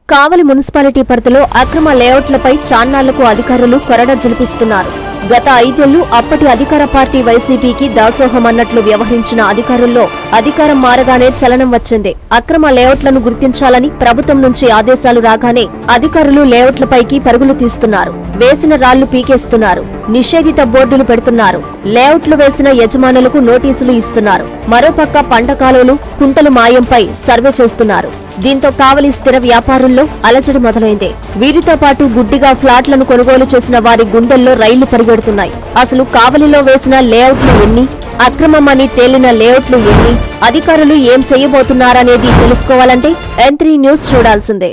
కావలి municipality పరిధిలో అక్రమ లేఅవుట్లపై చాన్నాళ్లకు అధికారులు కొరడ జలిపిస్తున్నారు గత ఐదేళ్లు అప్పటి అధికార పార్టీ వైసీపీకి దాసోహం అన్నట్లు వ్యవహరించిన అధికారుల్లో అధికారం మారగానే చలనం వచ్చింది అక్రమ లేఅవుట్లను గుర్తించాలని ప్రభుత్వం నుంచి ఆదేశాలు రాగానే అధికారులు లేఅవుట్లపైకి పరుగులు తీస్తున్నారు వేసిన రాళ్లు పీకేస్తున్నారు నిషేధిత బోర్డులు పెడుతున్నారు లేఅవుట్లు వేసిన యజమానులకు నోటీసులు ఇస్తున్నారు మరోపక్క పంట కాలువలు కుంటలు మాయంపై సర్వే చేస్తున్నారు దీంతో కావలి స్థిర వ్యాపారుల్లో అలజడి మొదలైంది వీరితో పాటు గుడ్డిగా ఫ్లాట్లను కొనుగోలు చేసిన వారి గుండెల్లో రైళ్లు పరిగెడుతున్నాయి అసలు కావలిలో వేసిన లేఅవుట్లు ఎన్ని అక్రమమని తేలిన లేఅవుట్లు ఎన్ని అధికారులు ఏం చేయబోతున్నారనేది తెలుసుకోవాలంటే ఎన్ త్రీ న్యూస్ చూడాల్సిందే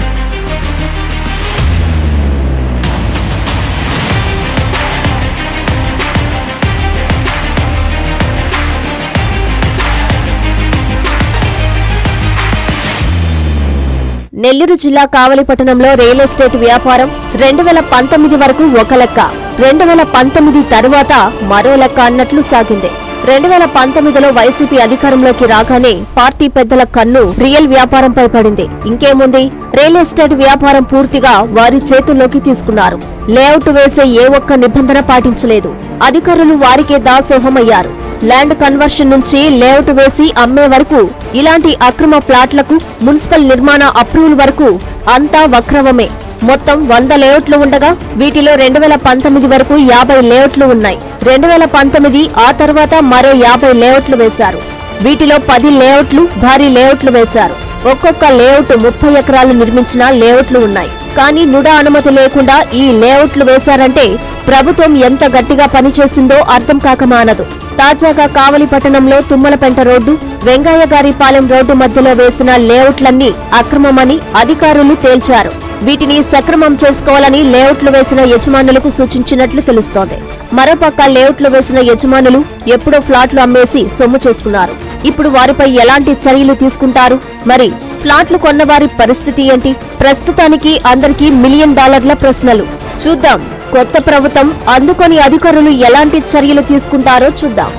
నెల్లూరు జిల్లా కావలిపట్టణంలో రియల్ ఎస్టేట్ వ్యాపారం రెండు వేల పంతొమ్మిది వరకు ఒక లెక్క రెండు వేల పంతొమ్మిది తరువాత మరో లెక్క అన్నట్లు సాగింది రెండు వేల పంతొమ్మిదిలో వైసీపీ అధికారంలోకి రాగానే పార్టీ పెద్దల కన్ను రియల్ వ్యాపారంపై పడింది ఇంకేముంది రియల్ ఎస్టేట్ వ్యాపారం పూర్తిగా వారి చేతుల్లోకి తీసుకున్నారు లేఅవుట్ వేసే ఏ ఒక్క నిబంధన పాటించలేదు అధికారులు వారికే దాసోహమయ్యారు ల్యాండ్ కన్వర్షన్ నుంచి లేఅవుట్ వేసి అమ్మే వరకు ఇలాంటి అక్రమ ప్లాట్లకు మున్సిపల్ నిర్మాణ అప్రూవల్ వరకు అంతా వక్రవమే మొత్తం వంద లేఅవుట్లు ఉండగా వీటిలో రెండు వేల పంతొమ్మిది వరకు యాభై లేఅవుట్లు ఉన్నాయి రెండు వేల పంతొమ్మిది ఆ తర్వాత మరో యాభై లేఅవుట్లు వేశారు వీటిలో పది లేఅవుట్లు భారీ లేఅవుట్లు వేశారు ఒక్కొక్క లేఅవుట్ ముప్పై ఎకరాలు నిర్మించిన లేఅవుట్లు ఉన్నాయి కానీ నుడా అనుమతి లేకుండా ఈ లేఅవుట్లు వేశారంటే ప్రభుత్వం ఎంత గట్టిగా పనిచేసిందో అర్థం కాక మానదు తాజాగా కావలి పట్టణంలో తుమ్మలపెంట రోడ్డు వెంగయ్య గారి పాలెం రోడ్డు మధ్యలో వేసిన లేఅవుట్లన్నీ అక్రమమని అధికారులు తేల్చారు వీటిని సక్రమం చేసుకోవాలని లేఅవుట్లు వేసిన యజమానులకు సూచించినట్లు తెలుస్తోంది మరోపక్క లేఅవుట్లు వేసిన యజమానులు ఎప్పుడో ఫ్లాట్లు అమ్మేసి సొమ్ము చేసుకున్నారు ఇప్పుడు వారిపై ఎలాంటి చర్యలు తీసుకుంటారు మరి ఫ్లాట్లు కొన్నవారి పరిస్థితి ఏంటి ప్రస్తుతానికి అందరికీ మిలియన్ డాలర్ల ప్రశ్నలు చూద్దాం కొత్త ప్రభుత్వం అందుకొని అధికారులు ఎలాంటి చర్యలు తీసుకుంటారో చూద్దాం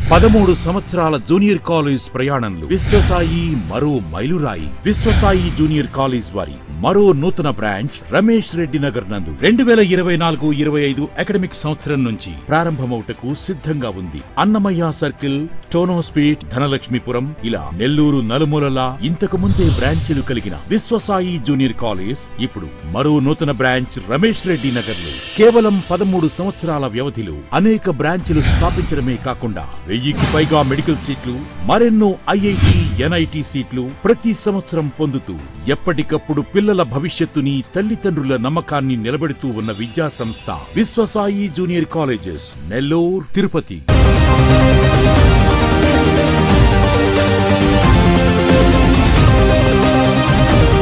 పదమూడు సంవత్సరాల జూనియర్ కాలేజ్ ప్రయాణంలో విశ్వసాయి మరో మైలురాయి విశ్వసాయి జూనియర్ కాలేజ్ వారి మరో నూతన బ్రాంచ్ రమేష్ రెడ్డి నగర్ నందు రెండు వేల ఇరవై నాలుగు ఇరవై ఐదు అకాడమిక్ సంవత్సరం నుంచి ప్రారంభమవుటకు సిద్ధంగా ఉంది అన్నమయ్య సర్కిల్ టోనోస్పీట్ ధనలక్ష్మీపురం ఇలా నెల్లూరు నలుమూలలా ఇంతకు ముందే బ్రాంచీలు కలిగిన విశ్వసాయి జూనియర్ కాలేజ్ ఇప్పుడు మరో నూతన బ్రాంచ్ రమేష్ రెడ్డి నగర్ లో కేవలం పదమూడు సంవత్సరాల వ్యవధిలో అనేక బ్రాంచ్లు స్థాపించడమే కాకుండా వెయ్యికి పైగా మెడికల్ సీట్లు మరెన్నో ఐఐటి ఎన్ఐటి సీట్లు ప్రతి సంవత్సరం పొందుతూ ఎప్పటికప్పుడు పిల్లల భవిష్యత్తుని తల్లిదండ్రుల నమ్మకాన్ని నిలబెడుతూ ఉన్న విద్యా సంస్థ విశ్వసాయి జూనియర్ కాలేజెస్ నెల్లూరు తిరుపతి